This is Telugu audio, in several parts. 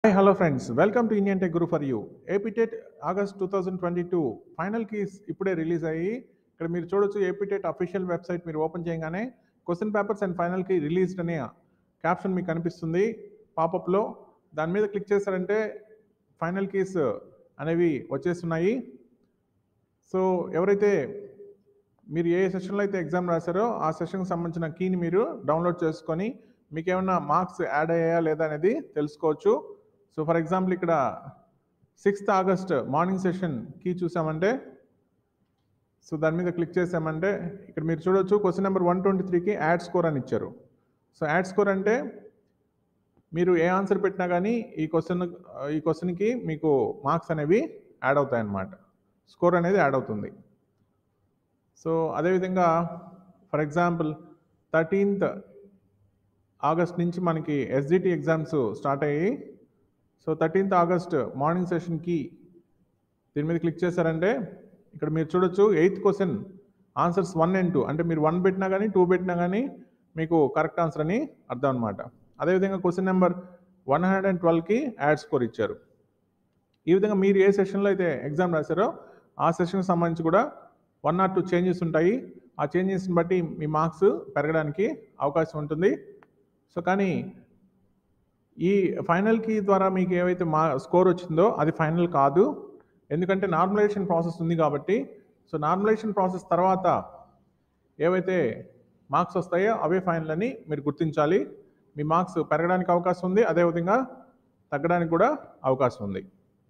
hi hello friends welcome to Indian tech Guru for you APTET August two thousand twenty two final keys ఇప్పుడే రిలీజ్ అయ్యి ఇక్కడ మీరు చూడొచ్చు ఏపీటెట్ అఫీషియల్ వెబ్సైట్ మీరు ఓపెన్ చేయగానే question papers and final key released అనే క్యాప్షన్ మీకు కనిపిస్తుంది పాపప్లో దాని మీద క్లిక్ చేశారంటే ఫైనల్ కీస్ అనేవి వచ్చేస్తున్నాయి సో ఎవరైతే మీరు ఏ సెషన్లో అయితే ఎగ్జామ్ రాశారో ఆ సెషన్కి సంబంధించిన కీని మీరు డౌన్లోడ్ చేసుకొని మీకు ఏమైనా మార్క్స్ యాడ్ అయ్యాయా లేదా అనేది తెలుసుకోవచ్చు సో ఫర్ ఎగ్జాంపుల్ ఇక్కడ sixth August morning session key చూసామంటే సో దాని మీద క్లిక్ చేసామంటే ఇక్కడ మీరు చూడొచ్చు క్వశ్చన్ నెంబర్ వన్ ట్వంటీ త్రీకి యాడ్ స్కోర్ అని ఇచ్చారు సో యాడ్ స్కోర్ అంటే మీరు ఏ ఆన్సర్ పెట్టినా కానీ ఈ క్వశ్చన్ ఈ క్వశ్చన్కి మీకు మార్క్స్ అనేవి యాడ్ అవుతాయి అన్నమాట స్కోర్ అనేది యాడ్ అవుతుంది సో అదేవిధంగా ఫర్ ఎగ్జాంపుల్ థర్టీన్త్ ఆగస్ట్ నుంచి మనకి ఎస్జిటి ఎగ్జామ్స్ స్టార్ట్ అయ్యాయి సో థర్టీన్త్ ఆగస్ట్ మార్నింగ్ సెషన్కి దీని మీద క్లిక్ చేశారంటే ఇక్కడ మీరు చూడొచ్చు eighth question answers one and two అంటే మీరు వన్ పెట్టినా కానీ టూ పెట్టినా కానీ మీకు కరెక్ట్ ఆన్సర్ అని అర్థం అనమాట అదేవిధంగా question number one hundred and ట్వెల్వ్కి యాడ్ స్కోర్ ఇచ్చారు ఈ విధంగా మీరు ఏ సెషన్లో అయితే ఎగ్జామ్ రాశారో ఆ సెషన్కి సంబంధించి కూడా వన్ ఆర్ టూ చేంజెస్ ఉంటాయి ఆ చేంజెస్ని బట్టి మీ మార్క్స్ పెరగడానికి అవకాశం ఉంటుంది సో కానీ ఈ ఫైనల్ కీ ద్వారా మీకు ఏవైతే మా స్కోర్ వచ్చిందో అది ఫైనల్ కాదు ఎందుకంటే నార్మలైజేషన్ ప్రాసెస్ ఉంది కాబట్టి సో నార్మలైజేషన్ ప్రాసెస్ తర్వాత ఏవైతే మార్క్స్ వస్తాయో అవే ఫైనల్ అని మీరు గుర్తించాలి మీ మార్క్స్ పెరగడానికి అవకాశం ఉంది అదేవిధంగా తగ్గడానికి కూడా అవకాశం ఉంది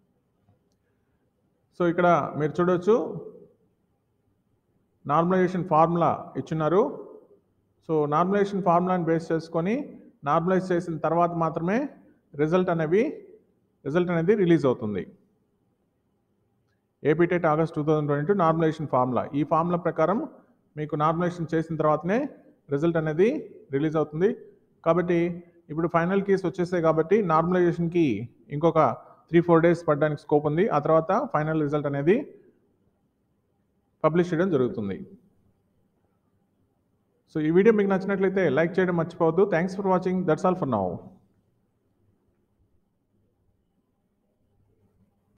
సో ఇక్కడ మీరు చూడవచ్చు నార్మలైజేషన్ ఫార్ములా ఇచ్చున్నారు సో నార్మలైజేషన్ ఫార్ములాని బేస్ చేసుకొని నార్మలైజ్ చేసిన తర్వాత మాత్రమే రిజల్ట్ అనేవి రిజల్ట్ అనేది రిలీజ్ అవుతుంది APTET August two thousand twenty two normalisation formula ఈ ఫార్ములా ప్రకారం మీకు నార్మలైజేషన్ చేసిన తర్వాతనే రిజల్ట్ అనేది రిలీజ్ అవుతుంది కాబట్టి ఇప్పుడు ఫైనల్ కీస్ వచ్చేసాయి కాబట్టి నార్మలైజేషన్కి ఇంకొక త్రీ ఫోర్ డేస్ పడడానికి స్కోప్ ఉంది ఆ తర్వాత ఫైనల్ రిజల్ట్ అనేది పబ్లిష్ చేయడం జరుగుతుంది సో ఈ వీడియో మీకు నచ్చినట్లయితే లైక్ చేయడం మర్చిపోవద్దు thanks for watching that's all for now